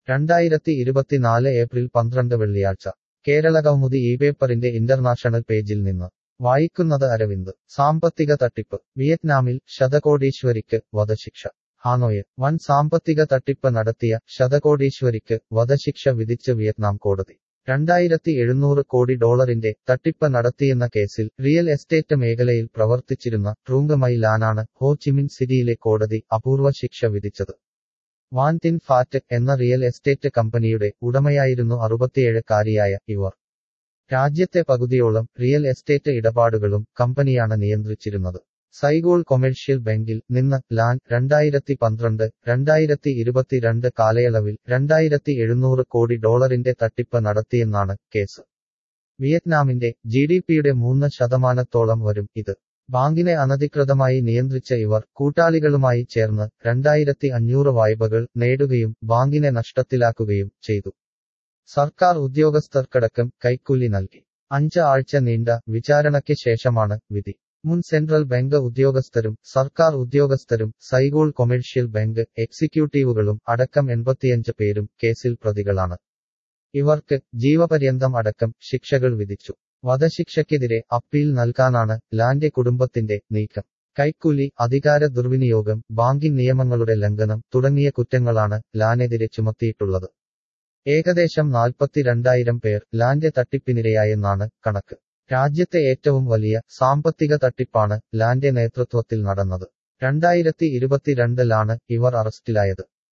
രണ്ടായിരത്തി ഇരുപത്തിനാല് ഏപ്രിൽ പന്ത്രണ്ട് വെള്ളിയാഴ്ച കേരളകൗമുദി ഈ പേപ്പറിന്റെ ഇന്റർനാഷണൽ പേജിൽ നിന്ന് വായിക്കുന്നത് അരവിന്ദ് സാമ്പത്തിക തട്ടിപ്പ് വിയറ്റ്നാമിൽ ശതകോടീശ്വരിക്ക് വധശിക്ഷ ഹാനോയ് വൻ സാമ്പത്തിക തട്ടിപ്പ് നടത്തിയ ശതകോടീശ്വരിക്ക് വധശിക്ഷ വിധിച്ച് വിയറ്റ്നാം കോടതി രണ്ടായിരത്തി എഴുന്നൂറ് കോടി ഡോളറിന്റെ തട്ടിപ്പ് നടത്തിയെന്ന കേസിൽ റിയൽ എസ്റ്റേറ്റ് മേഖലയിൽ പ്രവർത്തിച്ചിരുന്ന ട്രൂങ്ക് ലാനാണ് ഹോ ചിമിൻ സിറ്റിയിലെ കോടതി അപൂർവ ശിക്ഷ വിധിച്ചത് വാൻതിൻ ഫാറ്റ് എന്ന റിയൽ എസ്റ്റേറ്റ് കമ്പനിയുടെ ഉടമയായിരുന്നു അറുപത്തിയേഴക്കാരിയായ ഇവർ രാജ്യത്തെ പകുതിയോളം റിയൽ എസ്റ്റേറ്റ് ഇടപാടുകളും കമ്പനിയാണ് നിയന്ത്രിച്ചിരുന്നത് സൈഗോൾ കൊമേഴ്ഷ്യൽ ബാങ്കിൽ നിന്ന് ലാൻ രണ്ടായിരത്തി പന്ത്രണ്ട് രണ്ടായിരത്തി ഇരുപത്തിരണ്ട് കാലയളവിൽ രണ്ടായിരത്തി എഴുന്നൂറ് കോടി ഡോളറിന്റെ തട്ടിപ്പ് നടത്തിയെന്നാണ് കേസ് വിയറ്റ്നാമിന്റെ ജി ഡി പിയുടെ മൂന്ന് ശതമാനത്തോളം വരും ഇത് ബാങ്കിനെ അനധികൃതമായി നിയന്ത്രിച്ച ഇവർ കൂട്ടാളികളുമായി ചേർന്ന് രണ്ടായിരത്തി അഞ്ഞൂറ് വായ്പകൾ നേടുകയും ബാങ്കിനെ നഷ്ടത്തിലാക്കുകയും ചെയ്തു സർക്കാർ ഉദ്യോഗസ്ഥർക്കടക്കം കൈക്കൂലി നൽകി അഞ്ച് ആഴ്ച നീണ്ട വിചാരണയ്ക്ക് ശേഷമാണ് വിധി മുൻ സെൻട്രൽ ബാങ്ക് ഉദ്യോഗസ്ഥരും സർക്കാർ ഉദ്യോഗസ്ഥരും സൈഗോൾ കൊമേഴ്ഷ്യൽ ബാങ്ക് എക്സിക്യൂട്ടീവുകളും അടക്കം എൺപത്തിയഞ്ച് പേരും കേസിൽ പ്രതികളാണ് ഇവർക്ക് ജീവപര്യന്തം അടക്കം ശിക്ഷകൾ വിധിച്ചു വധശിക്ഷയ്ക്കെതിരെ അപ്പീൽ നൽകാനാണ് ലാൻഡ് കുടുംബത്തിന്റെ നീക്കം കൈക്കൂലി അധികാര ദുർവിനിയോഗം ബാങ്കിംഗ് നിയമങ്ങളുടെ ലംഘനം തുടങ്ങിയ കുറ്റങ്ങളാണ് ലാനെതിരെ ചുമത്തിയിട്ടുള്ളത് ഏകദേശം നാൽപ്പത്തിരണ്ടായിരം പേർ ലാൻഡ് തട്ടിപ്പിനിരയായെന്നാണ് കണക്ക് രാജ്യത്തെ ഏറ്റവും വലിയ സാമ്പത്തിക തട്ടിപ്പാണ് ലാൻഡ് നേതൃത്വത്തിൽ നടന്നത് രണ്ടായിരത്തി ഇരുപത്തിരണ്ടിലാണ് ഇവർ അറസ്റ്റിലായത്